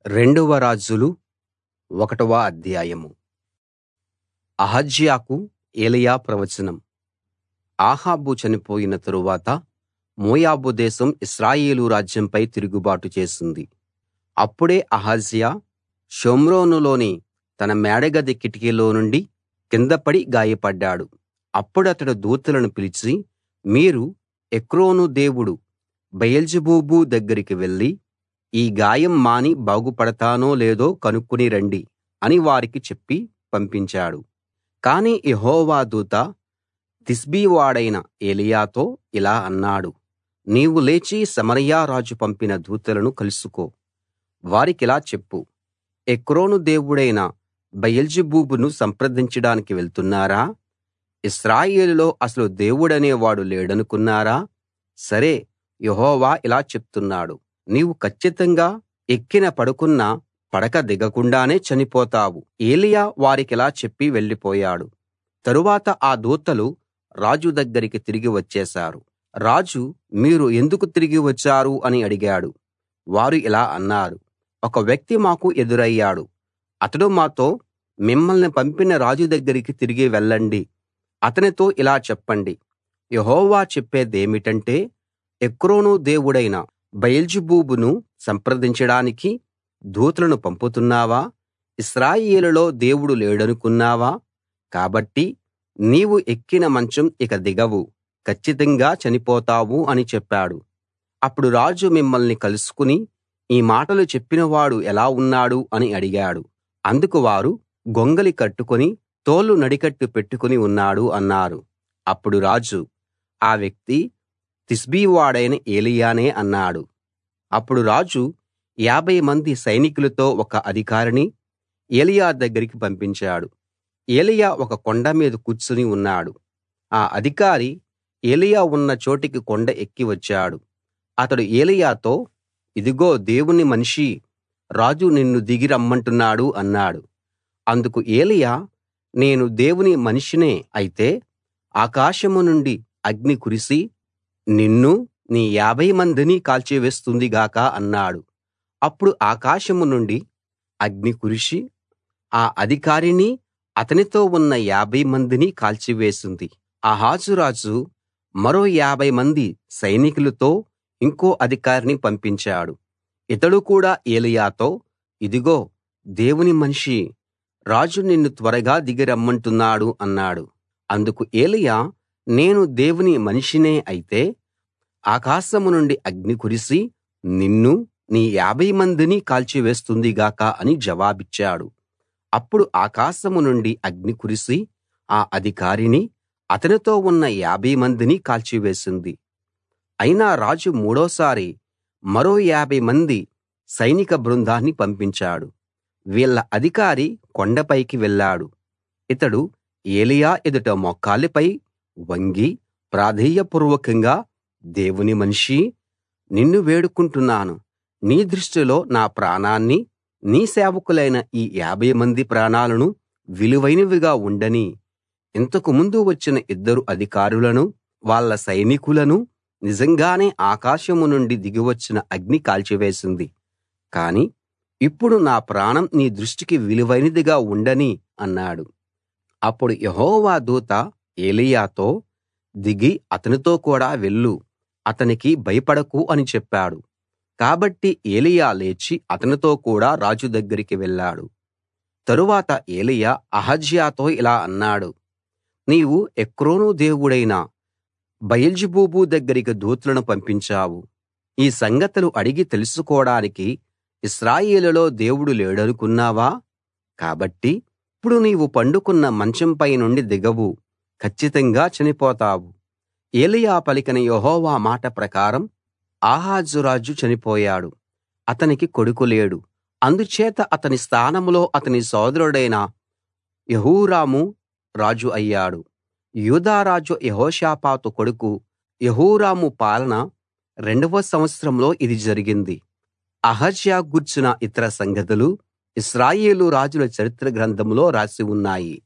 రెండవ రాజులు ఒకటవ అధ్యాయం అహజ్యాకు ఏలీయా ప్రవచనం అహాబు చనిపోయిన తరువాత మోయాబు దేశం ఇశ్రాయేలు రాజ్యంపై తిరుగుబాటు చేసింది అప్పుడే అహజ్యా షోమ్రోనులోని తన మేడగది కిటికీలో నుండి కింద పడి గాయపడ్డాడు అప్పుడతడు దూతలను పిలిచి మీరు ఎక్రోను దేవుడు బయల్జెబూబు దగ్గరికి వెళ్లి ఈ గాయం మాని బాగుపడతానో లేదో కనుక్కుని రండి అని వారికి చెప్పి పంపించాడు కాని యెహోవా దూత తిష్బీ వాడైన ఏలీయాతో ఇలా అన్నాడు నీవు లేచి సమరయ రాజు పంపిన దూతలను కలుసుకో వారికిలా చెప్పు ఎక్రోను దేవుడైన బయల్జెబూబును సంప్రదించడానికి వెళ్తున్నారా ఇశ్రాయేలులో అసలు దేవుడనేవాడు లేడనుకున్నారా సరే యెహోవా ఇలా చెప్తున్నాడు నీవు కచ్చితంగా ఎక్కిన పడుకున్న పడక దిగకుండానే చనిపోతావు ఏలీయా వారికిలా చెప్పి వెళ్ళిపోయాడు తరువాత ఆ దూతలు రాజు దగ్గరికి తిరిగి వచ్చేశారు రాజు మీరు ఎందుకు తిరిగి వచ్చారు అని అడిగాడు వారు ఇలా అన్నారు ఒక వ్యక్తి మాకు ఎదురయ్యాడు అతడు మాతో మిమ్మల్ని పంపిన రాజు దగ్గరికి తిరిగి వెళ్ళండి అతనితో ఇలా చెప్పండి యెహోవా చెప్పేదేమిటంటే ఎక్రోను దేవుడైన బయల్జెబూబును సంప్రదించడానికి దూతలను పంపుతున్నావా ఇశ్రాయేలులో దేవుడు లేడనుకున్నావా కాబట్టి నీవు ఎక్కిన మంచం ఇక దిగవు కచ్చితంగా చనిపోతావు అని చెప్పాడు అప్పుడు రాజు మిమ్మల్ని కలుసుకుని ఈ మాటలు చెప్పినవాడు ఎలా ఉన్నాడు అని అడిగాడు అందుకు వారు గొంగలి కట్టుకుని తోలు నడికట్టు పెట్టుకుని ఉన్నాడు అన్నారు అప్పుడు రాజు ఆ వ్యక్తి తిష్బీ వాడైన ఏలీయానే అన్నాడు అప్పుడు రాజు యాభై మంది సైనికులతో ఒక అధికారిని ఏలీయా దగ్గరికి పంపించాడు ఏలీయా ఒక కొండ మీద కూర్చుని ఉన్నాడు ఆ అధికారి ఏలీయా ఉన్న చోటికి కొండ ఎక్కి వచ్చాడు అతడు ఏలీయాతో ఇదిగో దేవుని మనిషీ రాజు నిన్ను దిగి రమ్మంటున్నాడు అన్నాడు అందుకు ఏలీయా నేను దేవుని మనిషినే అయితే ఆకాశం నుండి అగ్ని కురిసి నిన్నూ నీ యాభై మందిని కాల్చివేస్తుంది గాక అన్నాడు అప్పుడు ఆకాశం నుండి అగ్ని కురిసి ఆ అధికారిని అతనితో ఉన్న యాభై మందిని కాల్చివేసింది ఆహాజు రాజు మరో యాభై మంది సైనికులతో ఇంకో అధికారిని పంపించాడు ఇతడు కూడా ఏలీయాతో ఇదిగో దేవుని మనిషీ రాజు నిన్ను త్వరగా దిగి రమ్మంటున్నాడు అన్నాడు అందుకు ఏలీయా నేను దేవుని మనిషినే అయితే ఆకాశం నుండి అగ్ని కురిసి నిన్నూ నీ యాభై మందిని కాల్చివేస్తుంది గాక అని జవాబిచ్చాడు అప్పుడు ఆకాశం నుండి అగ్ని కురిసి ఆ అధికారిని అతనితో ఉన్న యాభై మందిని కాల్చివేసింది అయినా రాజు మూడోసారి మరో యాభై మంది సైనిక బృందాన్ని పంపించాడు వీళ్ళ అధికారి కొండపైకి వెళ్ళాడు ఇతడు ఏలీయా ఎదుట మోకాళ్ళపై వంగి ప్రాధేయపూర్వకంగా దేవుని మనిషీ నిన్ను వేడుకుంటున్నాను నీ దృష్టిలో నా ప్రాణాన్ని నీ సేవకులైన ఈ యాభై మంది ప్రాణాలను విలువైనవిగా ఉండనీ ఇంతకు ముందు వచ్చిన ఇద్దరు అధికారులను వాళ్ళ సైనికులను నిజంగానే ఆకాశం నుండి దిగివచ్చిన అగ్ని కాల్చివేసింది కాని ఇప్పుడు నా ప్రాణం నీ దృష్టికి విలువైనదిగా ఉండనీ అన్నాడు అప్పుడు యెహోవా దూత ఏలీయాతో దిగి అతనితో కూడా వెళ్ళు అతనికి భయపడకు అని చెప్పాడు కాబట్టి ఏలీయా లేచి అతనితో కూడా రాజు దగ్గరికి వెళ్ళాడు తరువాత ఏలీయా అహజ్యాతో ఇలా అన్నాడు నీవు ఎక్రోను దేవుడైన బయల్జెబూబు దగ్గరికి దూతలను పంపించావు ఈ సంగతులు అడిగి తెలుసుకోడానికి ఇశ్రాయేలులో దేవుడు లేడనుకున్నావా కాబట్టి ఇప్పుడు నీవు పండుకున్న మంచంపై నుండి దిగవు కచ్చితంగా చనిపోతావు ఏలీయా పలికిన యెహోవా మాట ప్రకారం ఆహాజు రాజు చనిపోయాడు అతనికి కొడుకు లేడు అందుచేత అతని స్థానంలో అతని సోదరుడైన యెహోరాము రాజు అయ్యాడు యూదా రాజు యెహోషాపాతు కొడుకు యెహోరాము పాలన రెండవ సంవత్సరంలో ఇది జరిగింది అహజ్యా గూర్చిన ఇతర సంగతులు ఇశ్రాయేలు రాజుల చరిత్ర గ్రంథంలో రాసి ఉన్నాయి